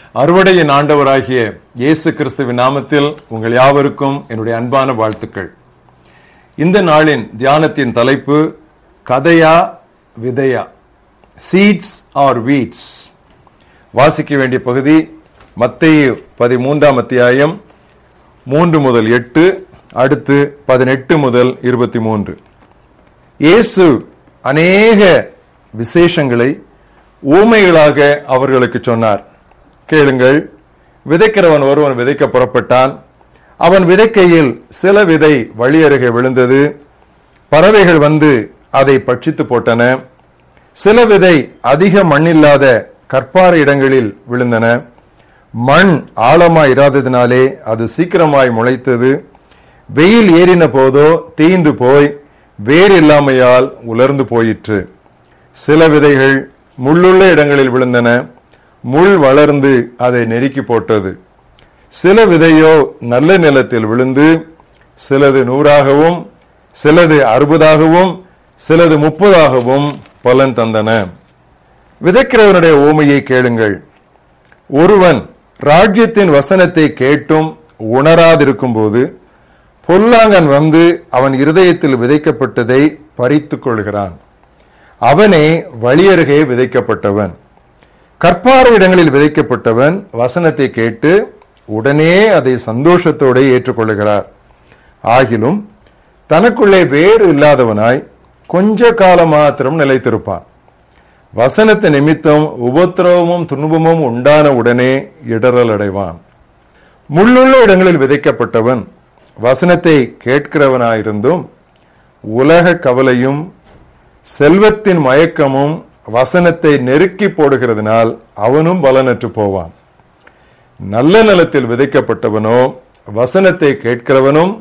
அறுவடையின் ஆண்டவராகிய இயேசு கிறிஸ்துவின் நாமத்தில் உங்கள் யாவருக்கும் என்னுடைய அன்பான வாழ்த்துக்கள் இந்த நாளின் தியானத்தின் தலைப்பு கதையா விதையா சீட்ஸ் ஆர் வீட்ஸ் வாசிக்க வேண்டிய பகுதி மத்தேயு பதிமூன்றாம் அத்தியாயம் மூன்று முதல் எட்டு அடுத்து பதினெட்டு முதல் இருபத்தி மூன்று இயேசு அநேக விசேஷங்களை ஊமைகளாக அவர்களுக்கு சொன்னார் கேளுங்கள் விதைக்கிறவன் ஒருவன் விதைக்க புறப்பட்டான் அவன் விதைக்கையில் சில விதை வழியருகே விழுந்தது பறவைகள் வந்து அதை பட்சித்து போட்டன சில விதை அதிக மண்ணில்லாத கற்பாறை இடங்களில் விழுந்தன மண் ஆழமாய் இராததினாலே அது சீக்கிரமாய் முளைத்தது வெயில் ஏறின போதோ தீந்து போய் வேர் இல்லாமையால் உலர்ந்து போயிற்று சில விதைகள் முள்ளுள்ள இடங்களில் விழுந்தன முள் வளர்ந்து அதை நெருக்கி போட்டது சில விதையோ நல்ல நிலத்தில் விழுந்து சிலது நூறாகவும் சிலது அறுபதாகவும் சிலது முப்பதாகவும் பலன் தந்தன விதைக்கிறவனுடைய ஓமையை கேளுங்கள் ஒருவன் ராஜ்யத்தின் வசனத்தை கேட்டும் உணராதிருக்கும் போது பொல்லாங்கன் வந்து அவன் இருதயத்தில் விதைக்கப்பட்டதை பறித்துக் கொள்கிறான் அவனே வழியருகே விதைக்கப்பட்டவன் கற்பார இடங்களில் விதைக்கப்பட்டவன் வசனத்தை கேட்டு உடனே அதை சந்தோஷத்தோடு ஏற்றுக்கொள்கிறார் ஆகிலும் தனக்குள்ளே வேறு இல்லாதவனாய் கொஞ்ச காலம் மாத்திரம் நிலைத்திருப்பான் வசனத்து நிமித்தம் உபத்திரவமும் துன்பமும் உண்டான உடனே இடரல் அடைவான் முள்ளுள்ள இடங்களில் விதைக்கப்பட்டவன் வசனத்தை கேட்கிறவனாயிருந்தும் உலக கவலையும் செல்வத்தின் மயக்கமும் வசனத்தை நெருக்கி போடுகிறதுனால் அவனும் பலனற்று போவான் நல்ல நிலத்தில் விதைக்கப்பட்டவனோ வசனத்தை கேட்கிறவனும்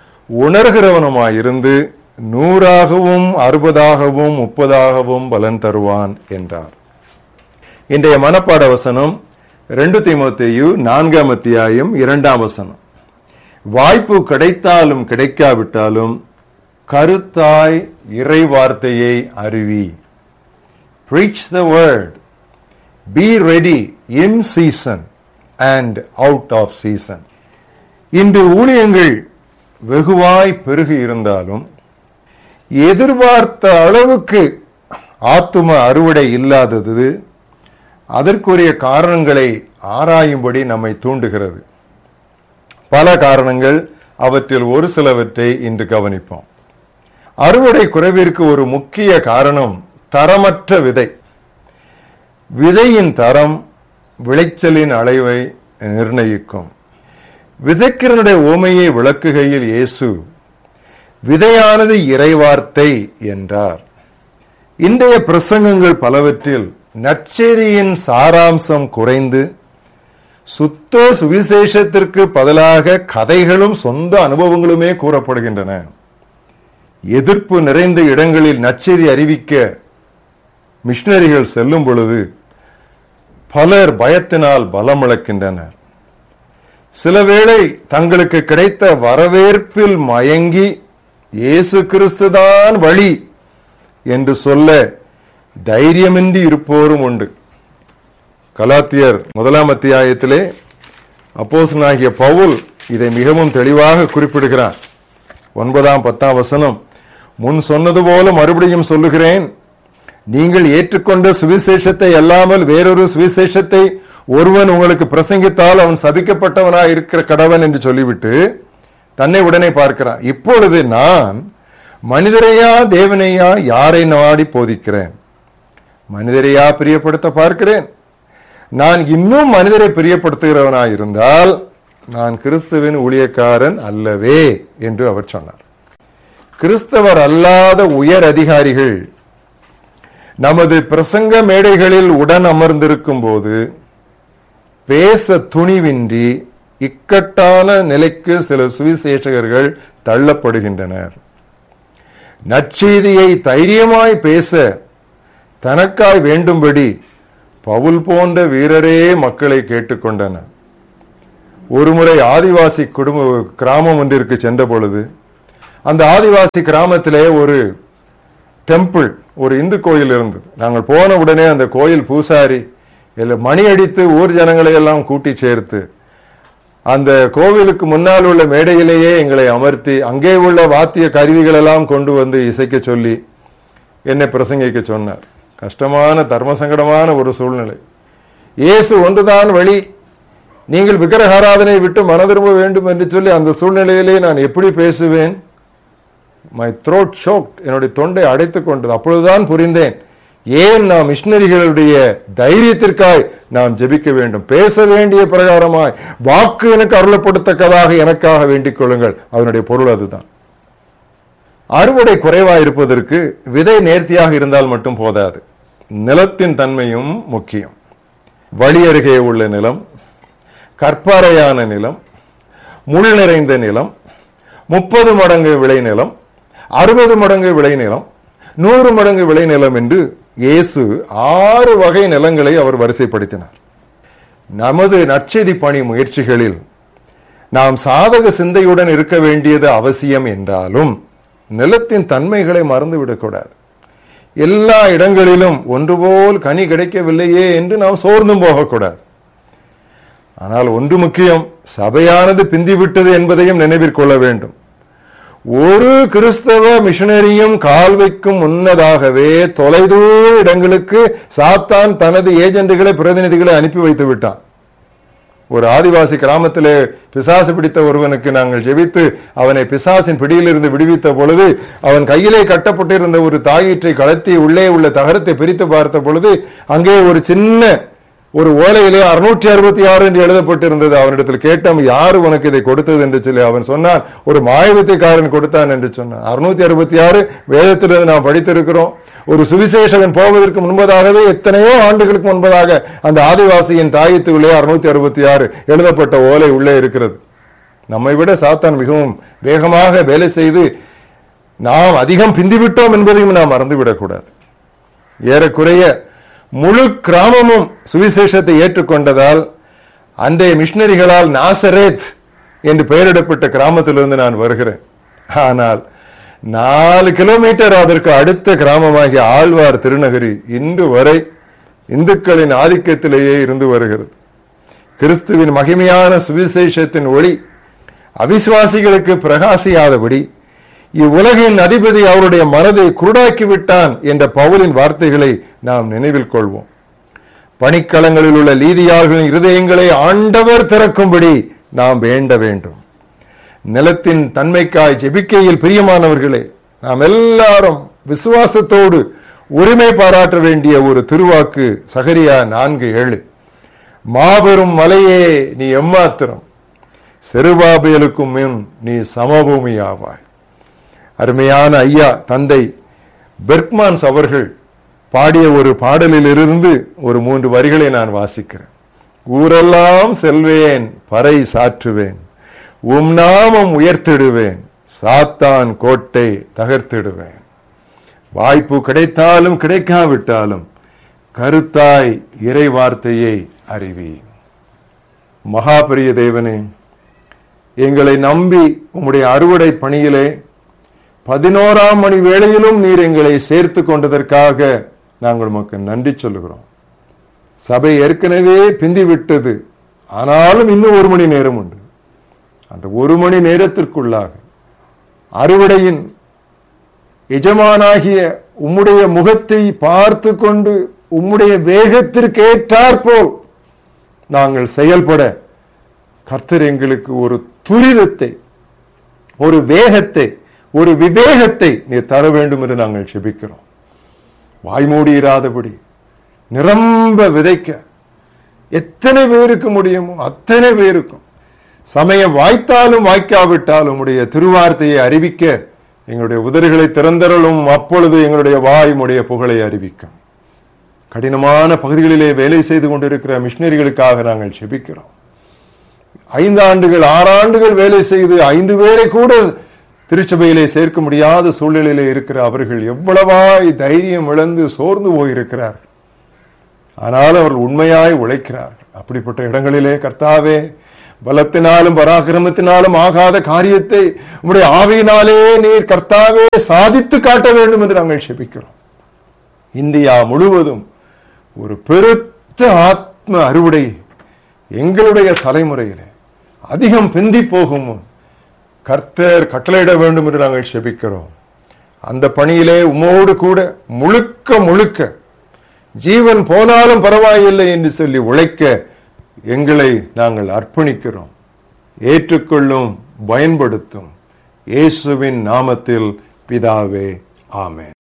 உணர்கிறவனுமாயிருந்து நூறாகவும் அறுபதாகவும் முப்பதாகவும் பலன் தருவான் என்றார் இன்றைய மனப்பாட வசனம் ரெண்டு திமுத்தையு நான்காம் அத்தியாயம் இரண்டாம் வசனம் வாய்ப்பு கிடைத்தாலும் கிடைக்காவிட்டாலும் கருத்தாய் இறை வார்த்தையை அறிவி preach the word be ready in season and out of season இன்று ஊழியங்கள் வெகுவாய் பெருகி இருந்தாலும் எதிர்பார்த்த அளவுக்கு ஆத்தும அறுவடை இல்லாதது அதற்குரிய காரணங்களை ஆராயும்படி நம்மை தூண்டுகிறது பல காரணங்கள் அவற்றில் ஒரு சிலவற்றை இன்று கவனிப்போம் அறுவடை குறைவிற்கு ஒரு முக்கிய காரணம் தரமற்ற விதை விதையின் தரம் விளைச்சலின் அளவை நிர்ணயிக்கும் விதைக்கிறனுடைய ஓமையை விளக்குகையில் இயேசு விதையானது இறைவார்த்தை என்றார் இன்றைய பிரசங்கங்கள் பலவற்றில் நற்செய்தியின் சாராம்சம் குறைந்து சுத்த சுவிசேஷத்திற்கு பதிலாக கதைகளும் சொந்த அனுபவங்களுமே கூறப்படுகின்றன எதிர்ப்பு நிறைந்த இடங்களில் நற்செய்தி அறிவிக்க மிஷினரிகள் செல்லும் பொழுது பலர் பயத்தினால் பலம் இழக்கின்றனர் சிலவேளை தங்களுக்கு கிடைத்த வரவேற்பில் மயங்கி இயேசு கிறிஸ்துதான் வழி என்று சொல்ல தைரியமின்றி இருப்போரும் உண்டு கலாத்தியர் முதலாம் அத்தியாயத்திலே அப்போசனாகிய பவுல் இதை மிகவும் தெளிவாக குறிப்பிடுகிறார் ஒன்பதாம் பத்தாம் வசனம் முன் சொன்னது போல மறுபடியும் சொல்லுகிறேன் நீங்கள் ஏற்றுக்கொண்ட சுவிசேஷத்தை அல்லாமல் வேறொரு சுவிசேஷத்தை ஒருவன் உங்களுக்கு பிரசங்கித்தால் அவன் சபிக்கப்பட்டவனா இருக்கிற கடவன் என்று சொல்லிவிட்டு தன்னை உடனே பார்க்கிறான் இப்பொழுது நான் மனிதரையா தேவனையா யாரை நாடி போதிக்கிறேன் மனிதரையா பிரியப்படுத்த பார்க்கிறேன் நான் இன்னும் மனிதரை பிரியப்படுத்துகிறவனா இருந்தால் நான் கிறிஸ்துவின் ஊழியக்காரன் அல்லவே என்று அவர் சொன்னார் கிறிஸ்தவர் அல்லாத உயர் அதிகாரிகள் நமது பிரசங்க மேடைகளில் உடன் அமர்ந்திருக்கும் போது பேச துணிவின்றி இக்கட்டான நிலைக்கு சில சுவிசேஷகர்கள் தள்ளப்படுகின்றனர் நற்செய்தியை தைரியமாய் பேச தனக்காய் வேண்டும்படி பவுல் போன்ற வீரரே மக்களை கேட்டுக்கொண்டனர் ஒருமுறை ஆதிவாசி குடும்ப கிராமம் ஒன்றிற்கு சென்ற பொழுது அந்த ஆதிவாசி கிராமத்திலே ஒரு டெம்பிள் ஒரு இந்து கோயில் இருந்தது நாங்கள் போன உடனே அந்த கோயில் பூசாரி இல்ல மணி அடித்து ஊர் ஜனங்களை எல்லாம் கூட்டி சேர்த்து அந்த கோவிலுக்கு முன்னால் உள்ள மேடையிலேயே எங்களை அமர்த்தி அங்கே உள்ள வாத்திய கருவிகள் எல்லாம் கொண்டு வந்து இசைக்க சொல்லி என்னை பிரசங்கிக்க சொன்னார் கஷ்டமான தர்ம சங்கடமான ஒரு சூழ்நிலை இயேசு ஒன்றுதான் வழி நீங்கள் விக்கிரகாராதனை விட்டு மனதிரும்ப வேண்டும் என்று சொல்லி அந்த சூழ்நிலையிலே நான் எப்படி பேசுவேன் மை த்ரோட் சோக்ட் என்னுடைய தொண்டை அடைத்துக் கொண்டது அப்பொழுதுதான் புரிந்தேன் ஏன் நாம் மிஷினரிகளுடைய தைரியத்திற்காய் நாம் ஜெபிக்க வேண்டும் பேச வேண்டிய பிரகாரமாய் வாக்கு எனக்கு அருளப்படுத்தக்கதாக எனக்காக வேண்டிக் கொள்ளுங்கள் அதனுடைய பொருள் அதுதான் அறுவடை குறைவாக இருப்பதற்கு விதை நேர்த்தியாக இருந்தால் மட்டும் போதாது நிலத்தின் தன்மையும் முக்கியம் வழி அருகே உள்ள நிலம் கற்பாறையான நிலம் முள் நிறைந்த நிலம் முப்பது மடங்கு விளைநிலம் அறுபது மடங்கு விளைநிலம் நூறு மடங்கு விளைநிலம் என்று இயேசு ஆறு வகை நிலங்களை அவர் வரிசைப்படுத்தினார் நமது நற்செய்தி பணி முயற்சிகளில் நாம் சாதக சிந்தையுடன் இருக்க வேண்டியது அவசியம் என்றாலும் நிலத்தின் தன்மைகளை மறந்துவிடக்கூடாது எல்லா இடங்களிலும் ஒன்றுபோல் கனி கிடைக்கவில்லையே என்று நாம் சோர்ந்தும் போகக்கூடாது ஆனால் ஒன்று முக்கியம் சபையானது பிந்திவிட்டது என்பதையும் நினைவிற்கொள்ள வேண்டும் ஒரு கிறிஸ்தவ மிஷனரியும் கால் வைக்கும் முன்னதாகவே தொலைதூர இடங்களுக்கு சாத்தான் தனது ஏஜென்ட்டுகளை பிரதிநிதிகளை அனுப்பி வைத்து விட்டான் ஒரு ஆதிவாசி கிராமத்திலே பிசாசு பிடித்த ஒருவனுக்கு நாங்கள் ஜெபித்து அவனை பிசாசின் பிடியிலிருந்து விடுவித்த பொழுது அவன் கையிலே கட்டப்பட்டிருந்த ஒரு தாயிற்றை கலத்தி உள்ளே உள்ள தகரத்தை பிரித்து பார்த்த பொழுது அங்கே ஒரு சின்ன ஒரு ஓலையிலே அறுநூற்றி அறுபத்தி ஆறு என்று எழுதப்பட்டிருந்தது அவனிடத்தில் கேட்டோம் யாரு உனக்கு இதை கொடுத்தது என்று சொல்லி அவன் சொன்னான் ஒரு மாயவித்தைக்காரன் கொடுத்தான் என்று சொன்னான் அறுநூத்தி அறுபத்தி ஆறு வேதத்திலிருந்து நாம் படித்திருக்கிறோம் ஒரு சுவிசேஷகன் போவதற்கு முன்பதாகவே எத்தனையோ ஆண்டுகளுக்கு முன்பதாக அந்த ஆதிவாசியின் தாயத்துக்குள்ளே அறுநூத்தி அறுபத்தி ஆறு எழுதப்பட்ட ஓலை உள்ளே இருக்கிறது நம்மை விட சாத்தான் மிகவும் வேகமாக வேலை செய்து நாம் அதிகம் பிந்திவிட்டோம் என்பதையும் நாம் மறந்துவிடக்கூடாது ஏறக்குறைய முழு கிராமமும் சுவிசேஷத்தை ஏற்றுக்கொண்டதால் அன்றைய மிஷினரிகளால் நாசரேத் என்று பெயரிடப்பட்ட கிராமத்திலிருந்து நான் வருகிறேன் ஆனால் நாலு கிலோமீட்டர் அதற்கு அடுத்த கிராமமாகிய ஆழ்வார் திருநகரி இன்று வரை இந்துக்களின் ஆதிக்கத்திலேயே இருந்து வருகிறது கிறிஸ்துவின் மகிமையான சுவிசேஷத்தின் ஒளி அவிசுவாசிகளுக்கு பிரகாசியாதபடி இவ்வுலகின் அதிபதி அவருடைய மனதை குருடாக்கி விட்டான் என்ற பவுலின் வார்த்தைகளை நாம் நினைவில் கொள்வோம் பணிக்களங்களில் உள்ள லீதியார்களின் இருதயங்களை ஆண்டவர் திறக்கும்படி நாம் வேண்ட வேண்டும் நிலத்தின் தன்மைக்காய் ஜெபிக்கையில் பிரியமானவர்களே நாம் எல்லாரும் விசுவாசத்தோடு உரிமை பாராட்ட வேண்டிய ஒரு திருவாக்கு சகரியா நான்கு ஏழு மாபெரும் மலையே நீ எம்மாத்திரம் செருபாபேலுக்கும் முன் நீ சமபூமி ஆவாய் அருமையான ஐயா தந்தை பெர்க்மான்ஸ் அவர்கள் பாடிய ஒரு பாடலிலிருந்து ஒரு மூன்று வரிகளை நான் வாசிக்கிறேன் ஊரெல்லாம் செல்வேன் பறை சாற்றுவேன் உம் நாமம் உயர்த்திடுவேன் சாத்தான் கோட்டை தகர்த்திடுவேன் வாய்ப்பு கிடைத்தாலும் கிடைக்காவிட்டாலும் கருத்தாய் இறை வார்த்தையை அறிவி மகாபரிய தேவனே எங்களை நம்பி உம்முடைய அறுவடை பணியிலே பதினோராம் மணி வேளையிலும் நீர் எங்களை சேர்த்து கொண்டதற்காக நாங்கள் உமக்கு நன்றி சொல்லுகிறோம் சபை ஏற்கனவே பிந்தி விட்டது ஆனாலும் இன்னும் ஒரு மணி நேரம் உண்டு அந்த ஒரு மணி நேரத்திற்குள்ளாக அறுவடையின் எஜமானாகிய உம்முடைய முகத்தை பார்த்து கொண்டு உம்முடைய வேகத்திற்கு ஏற்றாற்போல் நாங்கள் செயல்பட கர்த்தர் எங்களுக்கு ஒரு துரிதத்தை ஒரு வேகத்தை ஒரு விவேகத்தை நீர் தர வேண்டும் என்று நாங்கள் செபிக்கிறோம் வாய்மூடி இராதபடி நிரம்ப விதைக்க எத்தனை பேருக்கு முடியுமோ அத்தனை பேருக்கும் சமயம் வாய்த்தாலும் வாய்க்காவிட்டாலும் உடைய திருவார்த்தையை அறிவிக்க எங்களுடைய உதறுகளை திறந்தரலும் அப்பொழுது எங்களுடைய வாய் உடைய புகழை அறிவிக்கும் கடினமான பகுதிகளிலே வேலை செய்து கொண்டிருக்கிற மிஷினரிகளுக்காக நாங்கள் செபிக்கிறோம் ஐந்து ஆண்டுகள் ஆறு ஆண்டுகள் வேலை செய்து ஐந்து பேரை கூட திருச்சபையிலே சேர்க்க முடியாத சூழ்நிலையிலே இருக்கிற அவர்கள் எவ்வளவாய் தைரியம் இழந்து சோர்ந்து போயிருக்கிறார்கள் ஆனாலும் அவர்கள் உண்மையாய் உழைக்கிறார்கள் அப்படிப்பட்ட இடங்களிலே கர்த்தாவே பலத்தினாலும் பராக்கிரமத்தினாலும் ஆகாத காரியத்தை உம்முடைய ஆவியினாலே நீர் கர்த்தாவே சாதித்து காட்ட வேண்டும் என்று நாங்கள் செபிக்கிறோம் இந்தியா முழுவதும் ஒரு பெருத்த ஆத் ஆத்ம அறுவடை எங்களுடைய தலைமுறையிலே அதிகம் பிந்தி போகும் முன் கர்த்தர் கட்டளையிட வேண்டும் என்று நாங்கள் செபிக்கிறோம் அந்த பணியிலே உமோடு கூட முழுக்க முழுக்க ஜீவன் போனாலும் பரவாயில்லை என்று சொல்லி உழைக்க எங்களை நாங்கள் அர்ப்பணிக்கிறோம் ஏற்றுக்கொள்ளும் பயன்படுத்தும் இயேசுவின் நாமத்தில் பிதாவே ஆமென்